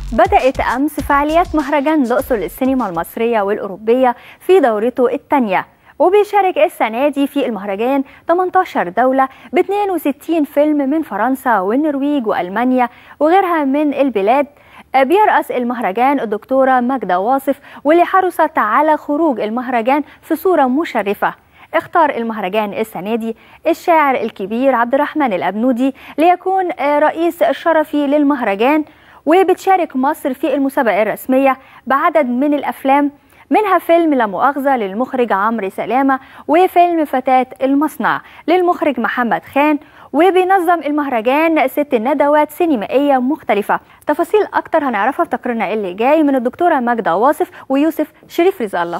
بدأت أمس فعاليات مهرجان الأقصر للسينما المصرية والأوروبية في دورته الثانية وبيشارك السنة دي في المهرجان 18 دولة ب 62 فيلم من فرنسا والنرويج وألمانيا وغيرها من البلاد بيرأس المهرجان الدكتورة ماجدة واصف واللي حرصت على خروج المهرجان في صورة مشرفة اختار المهرجان السنة دي الشاعر الكبير عبد الرحمن الأبنودي ليكون رئيس الشرفي للمهرجان وبتشارك مصر في المسابقة الرسمية بعدد من الأفلام منها فيلم لا مؤاخذة للمخرج عمرو سلامة وفيلم فتاة المصنع للمخرج محمد خان وبينظم المهرجان ست ندوات سينمائية مختلفة تفاصيل أكتر هنعرفها في تقريرنا اللي جاي من الدكتورة ماجدة واصف ويوسف شريف رزق الله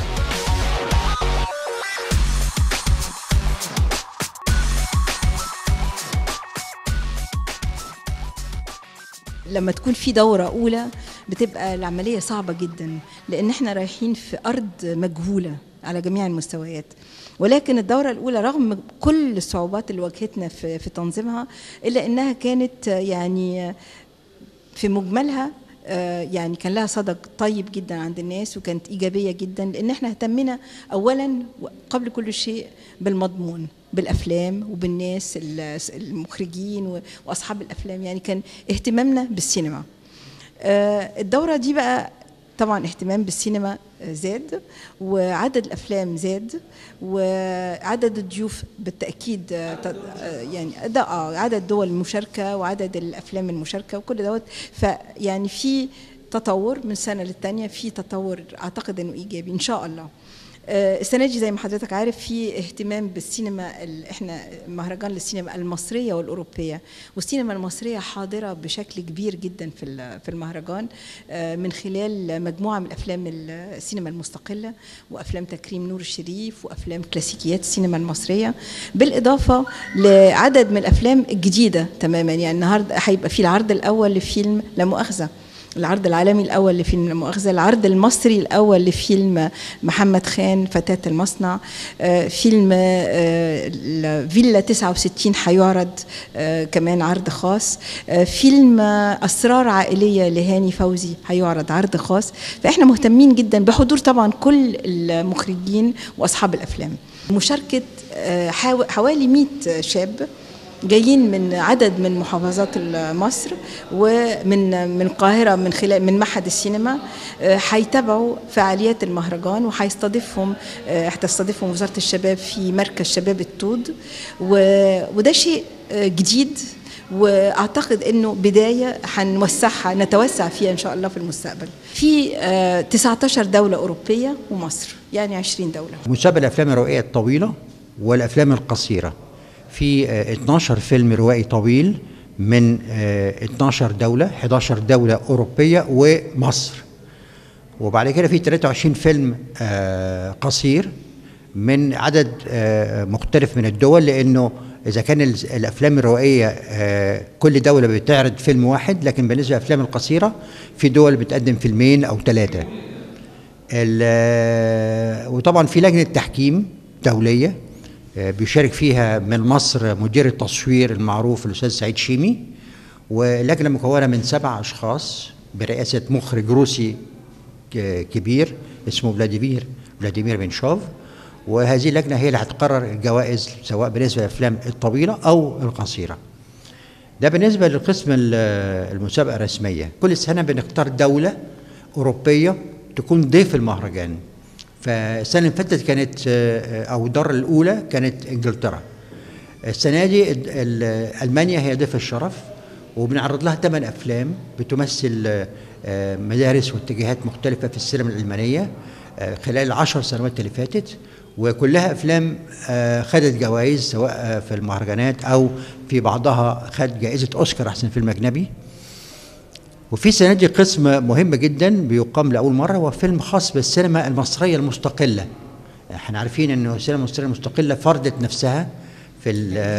لما تكون في دورة أولى بتبقى العملية صعبة جدا لأن احنا رايحين في أرض مجهولة على جميع المستويات ولكن الدورة الأولى رغم كل الصعوبات اللي واجهتنا في, في تنظيمها إلا أنها كانت يعني في مجملها يعني كان لها صدى طيب جدا عند الناس وكانت ايجابيه جدا لان احنا اهتمنا اولا قبل كل شيء بالمضمون بالافلام وبالناس المخرجين واصحاب الافلام يعني كان اهتمامنا بالسينما الدوره دي بقى طبعا اهتمام بالسينما زاد وعدد الافلام زاد وعدد الضيوف بالتاكيد يعني ده اه عدد دول المشاركه وعدد الافلام المشاركه وكل دوت فيعني في تطور من سنه للتانيه في تطور اعتقد انه ايجابي ان شاء الله السنه دي زي ما حضرتك عارف في اهتمام بالسينما احنا مهرجان للسينما المصريه والاوروبيه والسينما المصريه حاضره بشكل كبير جدا في في المهرجان من خلال مجموعه من افلام السينما المستقله وافلام تكريم نور الشريف وافلام كلاسيكيات السينما المصريه بالاضافه لعدد من الافلام الجديده تماما يعني النهارده هيبقى في العرض الاول لفيلم لا مؤاخذه العرض العالمي الاول لفيلم مؤاخذه العرض المصري الاول لفيلم محمد خان فتاه المصنع فيلم فيلا 69 هيعرض كمان عرض خاص فيلم اسرار عائليه لهاني فوزي هيعرض عرض خاص فاحنا مهتمين جدا بحضور طبعا كل المخرجين واصحاب الافلام مشاركه حوالي 100 شاب جايين من عدد من محافظات مصر ومن من القاهره من خلال من معهد السينما هيتابعوا فعاليات المهرجان وهيستضيفهم هتستضيفهم وزاره الشباب في مركز شباب التود وده شيء جديد واعتقد انه بدايه هنوسعها نتوسع فيها ان شاء الله في المستقبل. في 19 دوله اوروبيه ومصر يعني 20 دوله. مسابقه الافلام الروائيه الطويله والافلام القصيره. في 12 فيلم روائي طويل من 12 دولة 11 دولة أوروبية ومصر وبعد كده في 23 فيلم قصير من عدد مختلف من الدول لأنه إذا كان الأفلام الروائية كل دولة بتعرض فيلم واحد لكن بالنسبة للأفلام القصيرة في دول بتقدم فيلمين أو ثلاثة وطبعا في لجنة تحكيم دولية بيشارك فيها من مصر مدير التصوير المعروف الاستاذ سعيد شيمي ولجنه مكونه من سبع اشخاص برئاسه مخرج روسي كبير اسمه فلاديمير فلاديمير بنشوف وهذه اللجنه هي اللي هتقرر الجوائز سواء بالنسبه للافلام الطويله او القصيره. ده بالنسبه للقسم المسابقه الرسميه، كل سنه بنختار دوله اوروبيه تكون ضيف المهرجان. فالسنه اللي فاتت كانت او الدوره الاولى كانت انجلترا السنه دي المانيا هي ضيف الشرف وبنعرض لها ثمان افلام بتمثل مدارس واتجاهات مختلفه في السينما الالمانيه خلال العشر سنوات اللي فاتت وكلها افلام خدت جوائز سواء في المهرجانات او في بعضها خد جائزه اوسكار احسن فيلم اجنبي وفي السنه دي قسم مهم جدا بيقام لاول مره هو فيلم خاص بالسينما المصريه المستقله احنا عارفين انه السينما المصريه المستقله فرضت نفسها في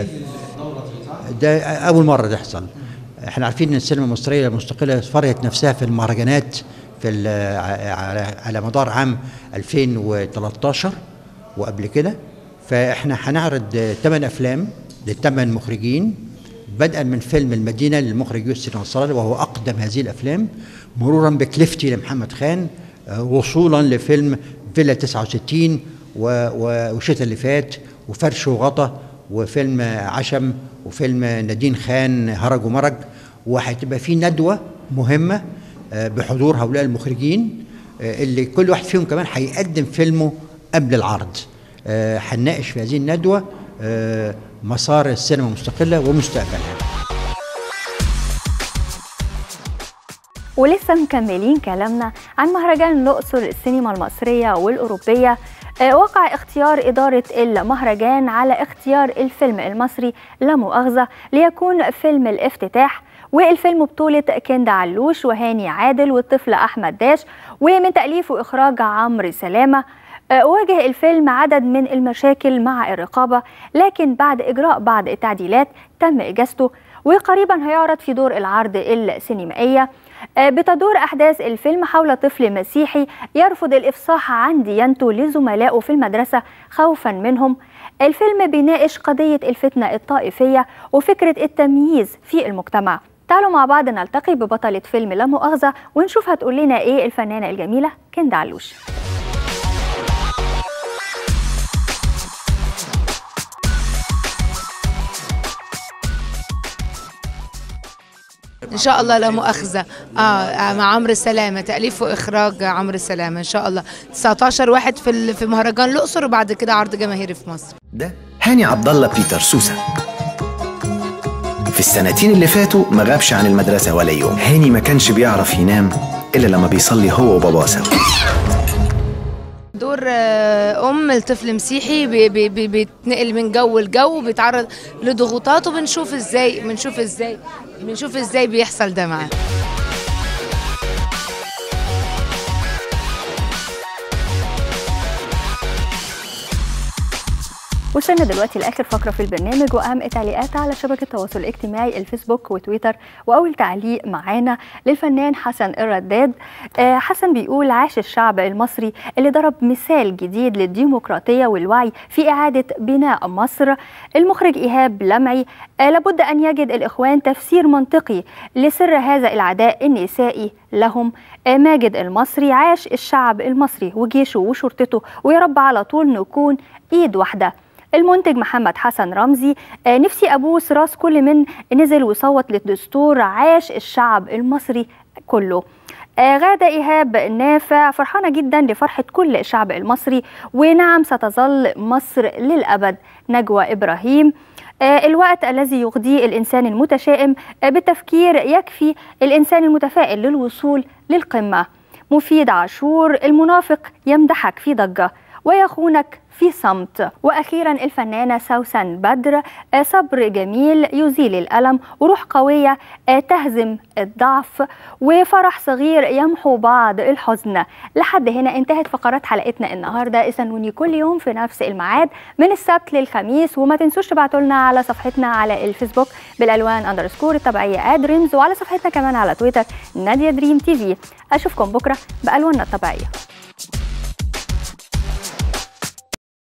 ده اول مره تحصل احنا عارفين ان السينما المصريه المستقله فرضت نفسها في المهرجانات في على مدار عام 2013 وقبل كده فاحنا هنعرض ثمان افلام للثمان مخرجين بدءا من فيلم المدينه للمخرج يسري نصر وهو اقدم هذه الافلام مرورا بكليفتي لمحمد خان وصولا لفيلم فيلا 69 وشتا اللي فات وفرش وغطا وفيلم عشم وفيلم نادين خان هرج ومرج وهتبقى في ندوه مهمه بحضور هؤلاء المخرجين اللي كل واحد فيهم كمان هيقدم فيلمه قبل العرض هنناقش في هذه الندوه مسار السينما المستقله ومستقبلها ولسه مكملين كلامنا عن مهرجان الأقصر السينما المصرية والأوروبية وقع اختيار إدارة المهرجان على اختيار الفيلم المصري لا مؤاخذة ليكون فيلم الافتتاح والفيلم بطولة كندا علوش وهاني عادل والطفل أحمد داش ومن تأليف وإخراج عمرو سلامة واجه الفيلم عدد من المشاكل مع الرقابة لكن بعد إجراء بعض التعديلات تم إجازته وقريبا هيعرض في دور العرض السينمائية بتدور أحداث الفيلم حول طفل مسيحي يرفض الإفصاح عن ديانته لزملائه في المدرسة خوفا منهم الفيلم بيناقش قضية الفتنة الطائفية وفكرة التمييز في المجتمع تعالوا مع بعض نلتقي ببطلة فيلم لا مؤاخذة ونشوف هتقول لنا إيه الفنانة الجميلة كندا علوش ان شاء الله لا مؤاخذه اه مع عمرو سلامه تاليف واخراج عمرو سلامه ان شاء الله 19 واحد في في مهرجان الاقصر وبعد كده عرض جماهيري في مصر ده هاني عبد الله بيتر سوسه في السنتين اللي فاتوا ما غابش عن المدرسه ولا يوم هاني ما كانش بيعرف ينام الا لما بيصلي هو وباباه سوا دور ام لطفل مسيحي بي بي بي بيتنقل من جو لجو بيتعرض لضغوطات وبنشوف ازاي بنشوف ازاي بنشوف ازاي بيحصل ده معاه وصلنا دلوقتي لاخر فقره في البرنامج واهم التعليقات على شبكه التواصل الاجتماعي الفيسبوك وتويتر واول تعليق معانا للفنان حسن الرداد آه حسن بيقول عاش الشعب المصري اللي ضرب مثال جديد للديمقراطيه والوعي في اعاده بناء مصر المخرج ايهاب لمعي آه لابد ان يجد الاخوان تفسير منطقي لسر هذا العداء النسائي لهم آه ماجد المصري عاش الشعب المصري وجيشه وشرطته ويا رب على طول نكون ايد واحده المنتج محمد حسن رمزي آه نفسي ابوس راس كل من نزل وصوت للدستور عاش الشعب المصري كله آه غادة إيهاب نافع فرحانة جدا لفرحة كل الشعب المصري ونعم ستظل مصر للأبد نجوى إبراهيم آه الوقت الذي يغضيه الإنسان المتشائم بالتفكير يكفي الإنسان المتفائل للوصول للقمة مفيد عاشور المنافق يمدحك في ضجة ويخونك في صمت واخيرا الفنانه سوسن بدر صبر جميل يزيل الالم وروح قويه تهزم الضعف وفرح صغير يمحو بعض الحزن لحد هنا انتهت فقرات حلقتنا النهارده استنوني كل يوم في نفس الميعاد من السبت للخميس وما تنسوش تبعتوا لنا على صفحتنا على الفيسبوك بالالوان اندرسكور الطبيعيه ادريمز وعلى صفحتنا كمان على تويتر ناديه دريم تي في اشوفكم بكره بالواننا الطبيعيه